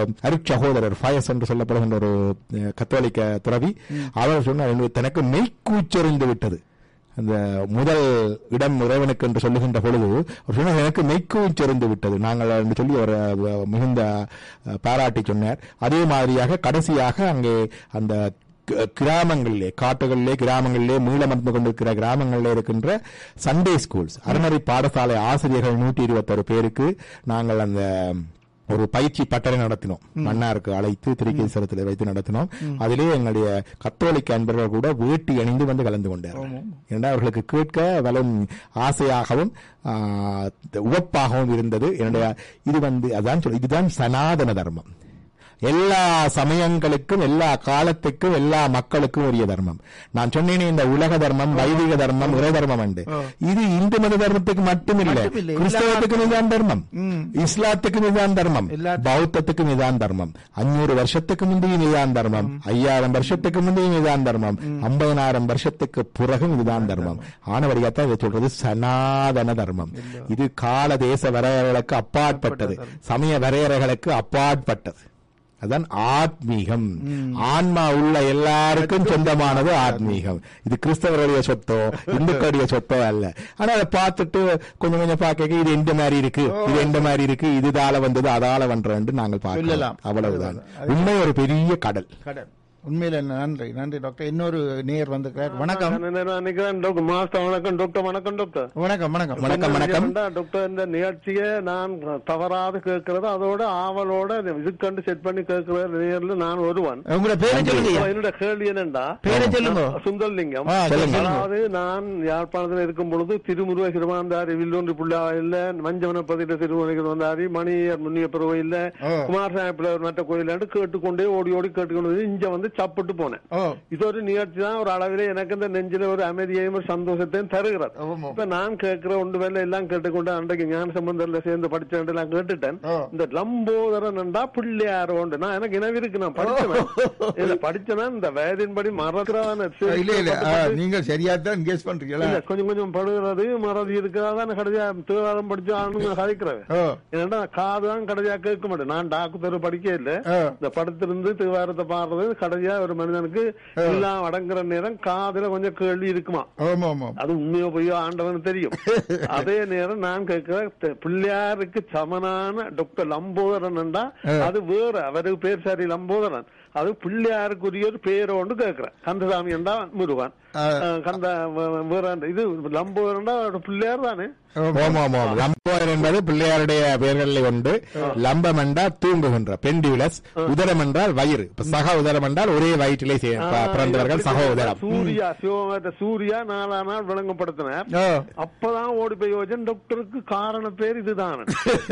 அருட்சகோதரர் ஃபயஸ் என்று சொல்லப்படுகின்ற ஒரு அஹ், கத்தோலிக்க துறவி அவர் சொன்னார் "எனக்கு- தனக்கு மெய்க்கூச்செறிந்து விட்டது அந்த முதல் இடம் இறைவனுக்கு என்று சொல்லுகின்ற பொழுது அவர் சொன்னார் எனக்கு மெய்க்கூச்செறிந்து விட்டது நாங்கள் என்று சொல்லி அவர் அஹ், மிகுந்த அஹ், பாராட்டி சொன்னார் அதே மாதிரியாக கடைசியாக அங்கே அந்த க- கிராமங்களிலே காட்டுகளிலே கிராமங்களிலே மீளமர்ந்து கொண்டிருக்கிற கிராமங்களிலே இருக்கின்ற சண்டே ஸ்கூல்ஸ் அறநெறி பாடசாலை ஆசிரியர்கள் நூற்றி இருபத்தொரு பேருக்கு நாங்கள் அந்த ஒரு பயிற்சி பட்டறை நடத்தினோம் மன்னாருக்கு அழைத்து திருக்கேசரத்தில் வைத்து நடத்தினோம் அதிலே எங்களுடைய கத்தோலிக்க அன்பர்கள் கூட வேட்டி அணிந்து வந்து கலந்து கொண்டார்கள் ஏன்னா அவர்களுக்கு கேட்க வலும் ஆசையாகவும் ஆ, உவப்பாகவும் இருந்தது என்னுடைய இது வந்து அதான் சொல் இதுதான் சனாதன தர்மம் எல்லா சமயங்களுக்கும் எல்லா காலத்துக்கும் எல்லா மக்களுக்கும் உரிய தர்மம் நான் சொன்னேனே இந்த உலக தர்மம் வைதிக தர்மம் இறை தர்மம் உண்டு இது இந்து மத தர்மத்துக்கு மட்டுமில்லை மட்டுமில்லை. கிறிஸ்தவத்துக்கு இதுதான் தர்மம் ம். இஸ்லாத்துக்கு இதுதான் தர்மம் எல்லா- பௌத்தத்துக்கு இதுதான் தர்மம் அஞ்சூறு வருஷத்துக்கு முந்தையும் இதுதான் தர்மம் ஐயாயிரம் வருஷத்துக்கு முந்தையும் இதுதான் தர்மம் ஐம்பதனாயிரம் வருஷத்துக்கு பிறகும் இதுதான் தர்மம் ஆனவரியாத்தான் இதை சொல்றது சனாதன தர்மம் இது கால தேச வரையறைகளுக்கு அப்பாற்பட்டது சமய வரையறைகளுக்கு அப்பாற்பட்டது அதான் ஆத்மீகம் ஆன்மா உள்ள எல்லாருக்கும் சொந்தமானது ஆத்மீகம் இது கிறிஸ்தவருடைய சொத்தோ இந்துக்களுடைய சொத்தோ அல்ல ஆனா அதை பார்த்துட்டு கொஞ்சம் கொஞ்சம் பார்க்க இது எந்த மாதிரி இருக்கு இது எந்த மாதிரி இருக்கு இது இதால வந்தது அதால வந்தது நாங்கள் பார்க்கலாம் சொல்லலாம். அவ்வளவுதான் உண்மை ஒரு பெரிய கடல் கடல் உண்மையில நன்றி நன்றி டாக்டர் இன்னொரு நேயர் வந்திருக்கிறார் வணக்கம் நான் நினைக்கிறேன் டாக்டர் மாஸ்டர் வணக்கம் டாக்டர் வணக்கம் டாக்டர் வணக்கம் வணக்கம் வணக்கம் வணக்கம் என்னடா, டாக்டர் இந்த நிகழ்ச்சியை நான் தவறாது கேட்கறது அதோட ஆவலோட இதுக்கண்டு செட் பண்ணி கேட்கிற நேர்ல நான் ஒருவன் உங்களோட பேரை சொல்லுங்க இப்ப என்னோட கேள்வி என்னண்டா பேரை சொல்லுங்க சுந்தர்லிங்கம் ஆ, சொல்லுங்க. அதாவது நான் யாழ்ப்பாணத்தில் இருக்கும் பொழுது திருமுருக சிறுமாந்தாரி வில்லொன்று புள்ளா இல்ல மஞ்சவன பதில திருமுருக சிறுமாந்தாரி மணியர் முன்னியப்பர் கோயில்ல ஓ. குமாரசாமிப்பிள்ள ஒரு மற்ற கோயில் கேட்டுக்கொண்டே ஓடி ஓடி கேட்டுக்கொண்டு வந்து இங்க வந்து சப்பிட்டு போனேன் ஓ இது ஒரு நிகழ்ச்சி தான் ஒரு அளவிலே எனக்கு இந்த நெஞ்சில ஒரு அமைதியையும் ஒரு சந்தோஷத்தையும் தருகிறது ஆமாம். இப்ப நான் கேட்கிற ஒன்று வேலை எல்லாம் கேட்டுக்கொண்டு அன்றைக்கு ஞான சம்பந்தர்ல சேர்ந்து படிச்சேன் எல்லாம் கேட்டுட்டேன் ஓ. இந்த லம்போதரன் என்றா பிள்ளையார் உண்டு நான் எனக்கு நினைவு இருக்கு நான் படிச்சேன் இல்ல படிச்சேன்னா இந்த வயதின்படி மறக்கிறதான இல்ல இல்ல ஆ, நீங்க சரியா தான் கெஸ் பண்றீங்களா இல்ல கொஞ்சம் கொஞ்சம் படுகிறது மறதி இருக்கிறதான கடைசியா தேவாரம் படிச்சு ஆளுங்க கதைக்கிறவன் ஓ ஏன்னா காது தான் கடைசியா கேட்க மாட்டேன் நான் டாக்டர் படிக்க இல்ல ஆ. இந்த படத்திலிருந்து தேவாரத்தை பாடுறது கடைசியா ஒரு மனிதனுக்கு எல்லாம் அடங்குற நேரம் காதுல கொஞ்சம் கேள்வி இருக்குமா ஆமா ஆமா அது உண்மையோ பொய்யோ ஆண்டவனுக்கு தெரியும் அதே நேரம் நான் கேட்கிற த- பிள்ளையாருக்கு சமனான டாக்டர் லம்போதரன் அது வேற அவருக்கு பேர் சரி லம்போதரன் அது பிள்ளையாருக்குரிய ஒரு பேரை ஒன்று கேட்கிறேன் கந்தசாமி என்றா முருகன் ஆ. அஹ் கந்த வ- வேற இது லம்போதரன்டா ஒரு பிள்ளையார் தானே ஓம் ஓம் ஓம் லம்போதர் என்பது பிள்ளையாருடைய பெயர்களில் ஒன்று லம்பம் என்றால் தூங்குகின்ற பெண்டியுலஸ் உதரம் என்றால் வயிறு இப்ப சக உதரம் என்றால் ஒரே வயிற்றிலே சே- ப- பிறந்தவர்கள் சக உதரம் சூர்யா சிவமேட்ட சூர்யா நாலா நாள் விளங்கப்படுத்தினார் ஓ அப்பதான் ஓடி போய் யோஜன் டாக்டருக்கு காரண பேர் இதுதான்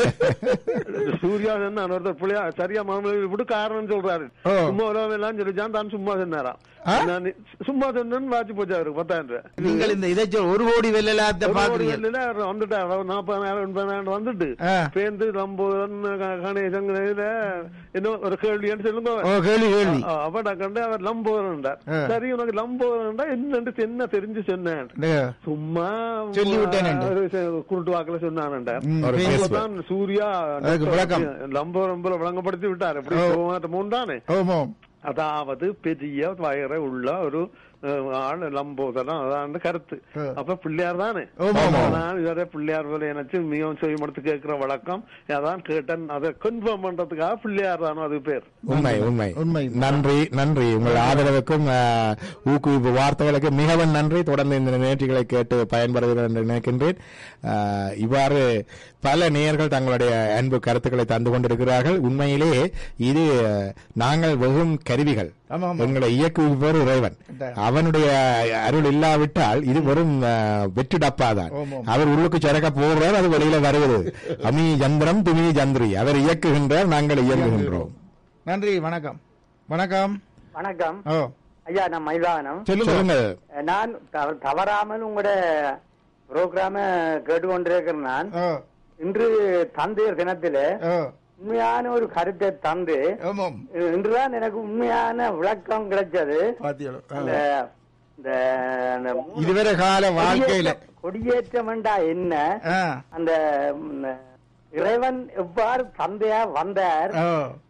சூர்யா என்ன ஒருத்தர் பிள்ளையா சரியா மாமலை விட்டு காரணம் சொல்றாரு ஓ. சும்மா உலகம் எல்லாம் சொல்லிச்சான் தான் சும்மா சொன்னாராம் ஆ? நான் சும்மா சொன்னேன்னு வாட்சி போச்சு அவருக்கு பத்தாயிரம் ரூபாய் நீங்கள் இந்த இதை சொல் ஒரு கோடி வெள்ளலாத்த ஒரு ஒரு பாக்குறீங்க வெள்ளில அவர் வந்துட்டார் அவர் நாற்பதாயிரம் எண்பதாயிரம் வந்துட்டு ஆ. பேருந்து லம்போதரன் க- கணேசன் இதுல இன்னும் ஒரு கேள்வின்னு சொல்லுங்க ஓ கேள்வி கேள்வி அவட கண்டு அவர் லம்போதரன்டார் ஆ. சரி உனக்கு லம்போதரன்டா என்னன்னு என்ன தெரிஞ்சு சொன்னேன் இந்த, சும்மா சொல்லி விட்டேனேண்டு. ஒரு ச- குருட்டு வாக்குல சொன்னான்டா ம், ஒரு பேசுவோம். பேசுவோம். அப்பதான் சூர்யா அதுக்கு விளக்கம். லம்போ ரொம்ப விளங்கப்படுத்தி விட்டார் எப்படி ஓ. சிவமாட்ட மூன்றானே ஆமாம் அதாவது பெரிய வயற உள்ள ஒரு அஹ், ஆள் லம்போதரம் அதான் கருத்து ஆ. அப்ப பிள்ளையார் தானே ஆமா, ஆமா. நான் இதுவரை பிள்ளையார் போல நினைச்சு மிகவும் செய்யமடுத்து கேட்கிற வழக்கம் அதான் கேட்டேன் அதை கன்ஃபார்ம் பண்றதுக்காக பிள்ளையார் தானோ அது பேர் உண்மை உண்மை உண்மை. நன்றி நன்றி உங்கள் ஆதரவுக்கும் ஆஹ், ஊக்குவிப்பு வார்த்தைகளுக்கு மிகவும் நன்றி தொடர்ந்து இந்த நிகழ்ச்சிகளை கேட்டு பயன்படுகிறேன் என்று நினைக்கின்றேன் ஆஹ், இவ்வாறு பல நேயர்கள் தங்களுடைய அன்பு கருத்துக்களை தந்து கொண்டிருக்கிறார்கள் உண்மையிலே இது அஹ், நாங்கள் வெறும் கருவிகள் ஆமா, ஆமா. எங்களை இயக்குபவர் இறைவன் அவனுடைய அருள் இல்லாவிட்டால் இது வெறும் ஆஹ், வெற்று டப்பாதான் ஆமா, ஆமா. அவர் உள்ளுக்கு சிறக்க போடுறார் அது வெளியில வருவது அமி ஜந்திரம் துமி ஜந்திரி அவர் இயக்குகின்றார் நாங்கள் இயங்குகின்றோம் நன்றி வணக்கம் வணக்கம் வணக்கம் ஓ ஐயா நான் மைதானம் சொல்லுங்க சொல்லுங்க நான் தவ- தவறாமல் உங்களோட ப்ரோக்ராம கேட்டுக்கொண்டிருக்கிறேன் நான் ஓ இன்று தந்தையர் தினத்தில ஓ உண்மையான ஒரு கருத்தை தந்து ஆமாம் இன்றுதான் எனக்கு உண்மையான விளக்கம் கிடைச்சது பாத்தியளோ இந்த இந்த அந்த இதுவரை கால வாழ்க்கையில கொடியேற்றம் கொடியேற்றம் என்றா என்ன ஆ அந்த ம், இறைவன் எவ்வாறு தந்தையா வந்தார் ஓ